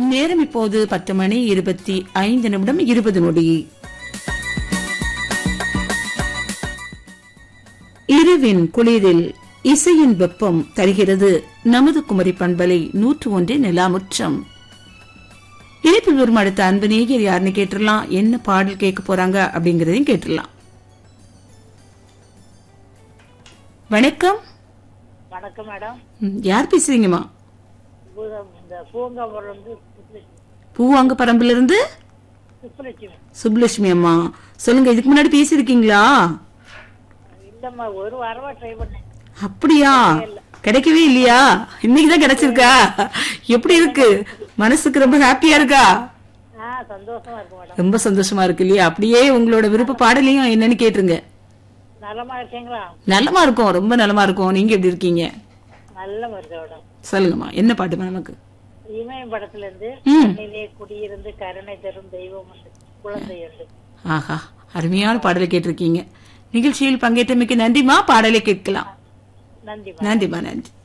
நேரம் இப்போது பத்து மணி இருபத்தி ஐந்து நிமிடம் இருபது நொடி இரவின் குளிரில் இசையின் வெப்பம் தருகிறது நமது குமரி பண்பலை நூற்று ஒன்றின் நிலாமுற்றம் இணைப்பில் வரும் அடுத்த அன்பு நேயர் யாருன்னு கேட்டுடலாம் என்ன பாடல் கேட்க போறாங்க அப்படிங்கறதையும் கேட்டுடலாம் வணக்கம் வணக்கம் மேடம் ம், யார் பேசுறீங்கம்மா பூ- இந்த பூங்காவரம் வந்து சுப்புலட்சுமி பூவாங்க பரம்புல இருந்து சுப்புலட்சுமி சுப்புலட்சுமி அம்மா சொல்லுங்க இதுக்கு முன்னாடி பேசியிருக்கீங்களா இல்லம்மா ஒரு வாரமா ட்ரை பண்ணேன் அப்படியா கிடைக்கவே இல்லையா இன்னைக்குதான் கிடைச்சிருக்கா எப்படி இருக்கு மனசுக்கு ரொம்ப ஹாப்பியா இருக்கா ஆ சந்தோஷமா இருக்கு மேடம் ரொம்ப சந்தோஷமா இருக்கு இல்லையா அப்படியே உங்களோட விருப்ப பாடலையும் என்னன்னு கேட்டுருங்க நலமா இருக்கீங்களா நலமா இருக்கும் ரொம்ப நலமா இருக்கும் நீங்க எப்படி இருக்கீங்க நல்லமா இருக்கு மேடம் சொல்லுங்கம்மா என்ன பாட்டுமா நமக்கு இமயம் படத்துல இருந்து ம். கண்ணிலே குடியிருந்து கருணை தரும் தெய்வம் உண்டு குழந்தை உண்டு ஆஹா அருமையான பாடலை கேட்டிருக்கீங்க நிகழ்ச்சியில் பங்கேற்றமைக்கு நன்றிமா பாடலை கேட்கலாம் நன்றி நன்றிமா நன்றி